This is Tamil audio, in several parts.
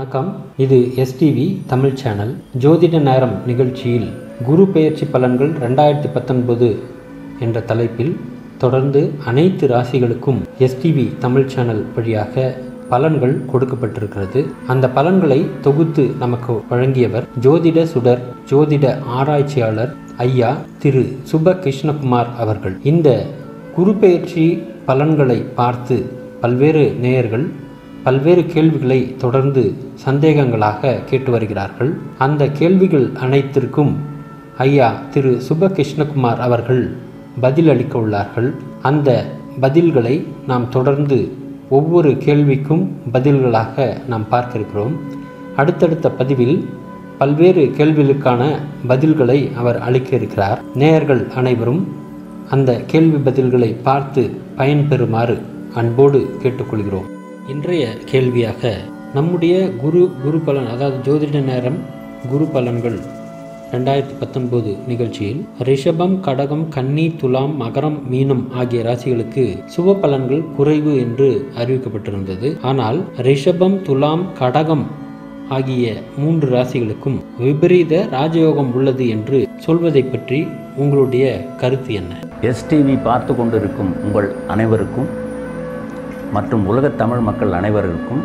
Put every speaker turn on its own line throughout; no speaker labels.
வணக்கம் இது எஸ்டிவி தமிழ் சேனல் ஜோதிட நேரம் நிகழ்ச்சியில் குரு பெயர்ச்சி பலன்கள் ரெண்டாயிரத்தி பத்தொன்பது என்ற தலைப்பில் தொடர்ந்து அனைத்து ராசிகளுக்கும் எஸ்டிவி தமிழ் சேனல் வழியாக பலன்கள் கொடுக்கப்பட்டிருக்கிறது அந்த பலன்களை தொகுத்து நமக்கு வழங்கியவர் ஜோதிட சுடர் ஜோதிட ஆராய்ச்சியாளர் ஐயா திரு சுப கிருஷ்ணகுமார் அவர்கள் இந்த குரு பெயர்ச்சி பலன்களை பார்த்து பல்வேறு நேயர்கள் பல்வேறு கேள்விகளை தொடர்ந்து சந்தேகங்களாக கேட்டு வருகிறார்கள் அந்த கேள்விகள் அனைத்திற்கும் ஐயா திரு சுப கிருஷ்ணகுமார் அவர்கள் பதில் அளிக்க உள்ளார்கள் அந்த பதில்களை நாம் தொடர்ந்து ஒவ்வொரு கேள்விக்கும் பதில்களாக நாம் பார்க்க இருக்கிறோம் அடுத்தடுத்த பதிவில் பல்வேறு கேள்விகளுக்கான பதில்களை அவர் அளிக்க இருக்கிறார் நேயர்கள் அனைவரும் அந்த கேள்வி பதில்களை பார்த்து பயன்பெறுமாறு அன்போடு கேட்டுக்கொள்கிறோம் இன்றைய கேள்வியாக நம்முடைய குரு குரு பலன் அதாவது ஜோதிட நேரம் குரு பலன்கள் ரெண்டாயிரத்தி பத்தொன்பது நிகழ்ச்சியில் ரிஷபம் கடகம் கன்னி துலாம் மகரம் மீனம் ஆகிய ராசிகளுக்கு சுப பலன்கள் குறைவு என்று அறிவிக்கப்பட்டிருந்தது ஆனால் ரிஷபம் துலாம் கடகம் ஆகிய மூன்று ராசிகளுக்கும் விபரீத ராஜயோகம் உள்ளது என்று சொல்வதை பற்றி உங்களுடைய கருத்து என்ன
எஸ்டிவி பார்த்து கொண்டிருக்கும் உங்கள் அனைவருக்கும் மற்றும் உலகத் தமிழ் மக்கள் அனைவருக்கும்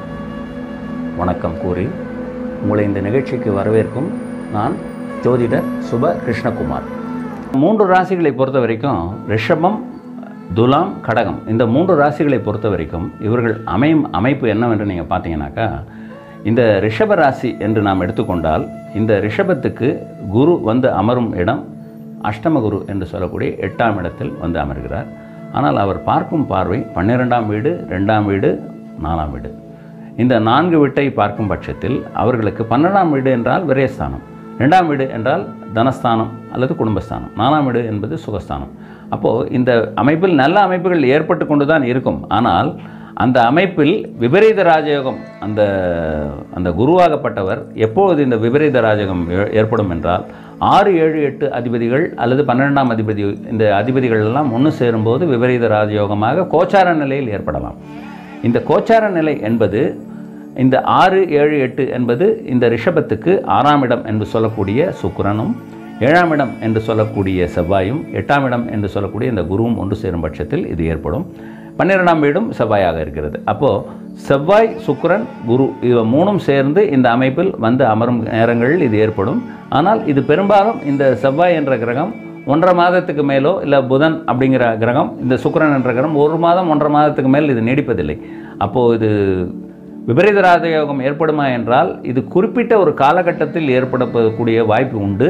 வணக்கம் கூறி உங்களை இந்த நிகழ்ச்சிக்கு வரவேற்கும் நான் ஜோதிடர் சுப கிருஷ்ணகுமார் மூன்று ராசிகளை பொறுத்த வரைக்கும் ரிஷபம் துலாம் கடகம் இந்த மூன்று ராசிகளை பொறுத்த வரைக்கும் இவர்கள் அமையும் அமைப்பு என்னவென்று நீங்கள் பார்த்தீங்கன்னாக்கா இந்த ரிஷப ராசி என்று நாம் எடுத்துக்கொண்டால் இந்த ரிஷபத்துக்கு குரு வந்து அமரும் இடம் அஷ்டமகுரு என்று சொல்லக்கூடிய எட்டாம் இடத்தில் வந்து அமர்கிறார் ஆனால் அவர் பார்க்கும் பார்வை பன்னிரெண்டாம் வீடு ரெண்டாம் வீடு நாலாம் வீடு இந்த நான்கு வீட்டை பார்க்கும் பட்சத்தில் அவர்களுக்கு பன்னெண்டாம் வீடு என்றால் விரயஸ்தானம் ரெண்டாம் வீடு என்றால் தனஸ்தானம் அல்லது குடும்பஸ்தானம் நாலாம் வீடு என்பது சுகஸ்தானம் அப்போது இந்த அமைப்பில் நல்ல அமைப்புகள் ஏற்பட்டு கொண்டு தான் இருக்கும் ஆனால் அந்த அமைப்பில் விபரீத ராஜயோகம் அந்த அந்த குருவாகப்பட்டவர் எப்பொழுது இந்த விபரீத ராஜயோகம் ஏ- ஏற்படும் என்றால் ஆறு ஏழு எட்டு அதிபதிகள் அல்லது பன்னிரெண்டாம் அதிபதி இந்த அதிபதிகள் எல்லாம் ஒன்று சேரும்போது விபரீத ராஜயோகமாக கோச்சார நிலையில் ஏற்படலாம் இந்த கோச்சார நிலை என்பது இந்த ஆறு ஏழு எட்டு என்பது இந்த ரிஷபத்துக்கு ஆறாம் இடம் என்று சொல்லக்கூடிய சுக்கிரனும் ஏழாம் இடம் என்று சொல்லக்கூடிய செவ்வாயும் எட்டாம் இடம் என்று சொல்லக்கூடிய இந்த குருவும் ஒன்று சேரும் பட்சத்தில் இது ஏற்படும் பன்னிரெண்டாம் வீடும் செவ்வாயாக இருக்கிறது அப்போது செவ்வாய் சுக்கிரன் குரு இவ மூணும் சேர்ந்து இந்த அமைப்பில் வந்து அமரும் நேரங்களில் இது ஏற்படும் ஆனால் இது பெரும்பாலும் இந்த செவ்வாய் என்ற கிரகம் ஒன்றரை மாதத்துக்கு மேலோ இல்லை புதன் அப்படிங்கிற கிரகம் இந்த சுக்கிரன் என்ற கிரகம் ஒரு மாதம் ஒன்றரை மாதத்துக்கு மேல் இது நீடிப்பதில்லை அப்போது இது விபரீத ராஜயோகம் ஏற்படுமா என்றால் இது குறிப்பிட்ட ஒரு காலகட்டத்தில் ஏற்படக்கூடிய வாய்ப்பு உண்டு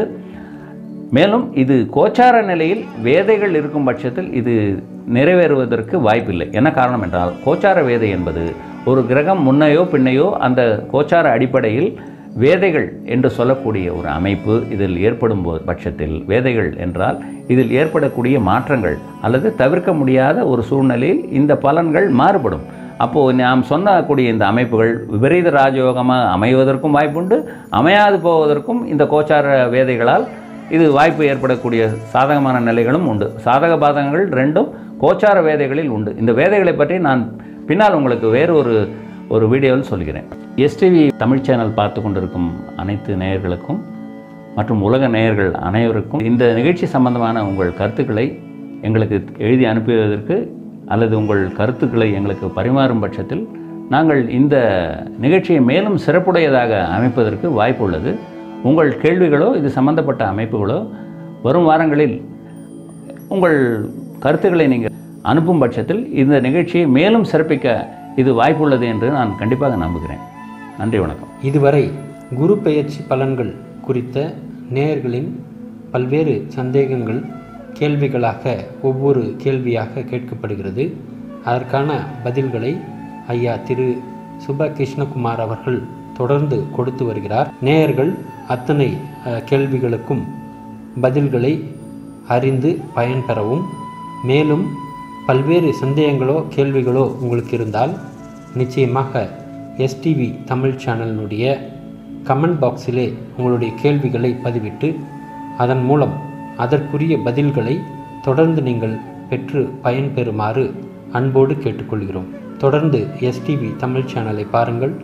மேலும் இது கோச்சார நிலையில் வேதைகள் இருக்கும் பட்சத்தில் இது நிறைவேறுவதற்கு வாய்ப்பில்லை என்ன காரணம் என்றால் கோச்சார வேதை என்பது ஒரு கிரகம் முன்னையோ பின்னையோ அந்த கோச்சார அடிப்படையில் வேதைகள் என்று சொல்லக்கூடிய ஒரு அமைப்பு இதில் ஏற்படும் போ- பட்சத்தில் வேதைகள் என்றால் இதில் ஏற்படக்கூடிய மாற்றங்கள் அல்லது தவிர்க்க முடியாத ஒரு சூழ்நிலையில் இந்த பலன்கள் மாறுபடும் அப்போது நாம் சொன்னக்கூடிய இந்த அமைப்புகள் விபரீத ராஜயோகமாக அமைவதற்கும் வாய்ப்புண்டு அமையாது போவதற்கும் இந்த கோச்சார வேதைகளால் இது வாய்ப்பு ஏற்படக்கூடிய சாதகமான நிலைகளும் உண்டு சாதக பாதகங்கள் ரெண்டும் கோச்சார வேதைகளில் உண்டு இந்த வேதைகளை பற்றி நான் பின்னால் உங்களுக்கு வேறு ஒரு ஒரு வீடியோவில் சொல்கிறேன் எஸ்டிவி தமிழ் சேனல் பார்த்து கொண்டிருக்கும் அனைத்து நேயர்களுக்கும் மற்றும் உலக நேயர்கள் அனைவருக்கும் இந்த நிகழ்ச்சி சம்பந்தமான உங்கள் கருத்துக்களை எங்களுக்கு எழுதி அனுப்புவதற்கு அல்லது உங்கள் கருத்துக்களை எங்களுக்கு பரிமாறும் பட்சத்தில் நாங்கள் இந்த நிகழ்ச்சியை மேலும் சிறப்புடையதாக அமைப்பதற்கு வாய்ப்புள்ளது உங்கள் கேள்விகளோ இது சம்பந்தப்பட்ட அமைப்புகளோ வரும் வாரங்களில் உங்கள் கருத்துக்களை நீங்கள் அனுப்பும் பட்சத்தில் இந்த நிகழ்ச்சியை மேலும் சிறப்பிக்க இது வாய்ப்புள்ளது என்று நான் கண்டிப்பாக நம்புகிறேன் நன்றி வணக்கம்
இதுவரை குரு பெயர்ச்சி பலன்கள் குறித்த நேயர்களின் பல்வேறு சந்தேகங்கள் கேள்விகளாக ஒவ்வொரு கேள்வியாக கேட்கப்படுகிறது அதற்கான பதில்களை ஐயா திரு சுப கிருஷ்ணகுமார் அவர்கள் தொடர்ந்து கொடுத்து வருகிறார் நேயர்கள் அத்தனை அஹ், கேள்விகளுக்கும் பதில்களை அறிந்து பயன்பெறவும் மேலும் பல்வேறு சந்தேகங்களோ கேள்விகளோ உங்களுக்கு இருந்தால் நிச்சயமாக எஸ்டிவி தமிழ் சேனலினுடைய கமெண்ட் பாக்ஸிலே உங்களுடைய கேள்விகளை பதிவிட்டு அதன் மூலம் அதற்குரிய பதில்களை தொடர்ந்து நீங்கள் பெற்று பயன்பெறுமாறு அன்போடு கேட்டுக்கொள்கிறோம் தொடர்ந்து எஸ்டிவி தமிழ் சேனலை பாருங்கள்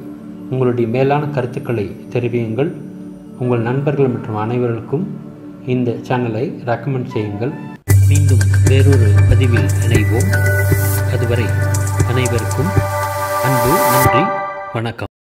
உங்களுடைய மேலான கருத்துக்களை தெரிவியுங்கள் உங்கள் நண்பர்கள் மற்றும் அனைவருக்கும் இந்த சேனலை ரெக்கமெண்ட் செய்யுங்கள் மீண்டும் வேறொரு பதிவில் இணைவோம் அதுவரை அனைவருக்கும் அன்பு நன்றி வணக்கம்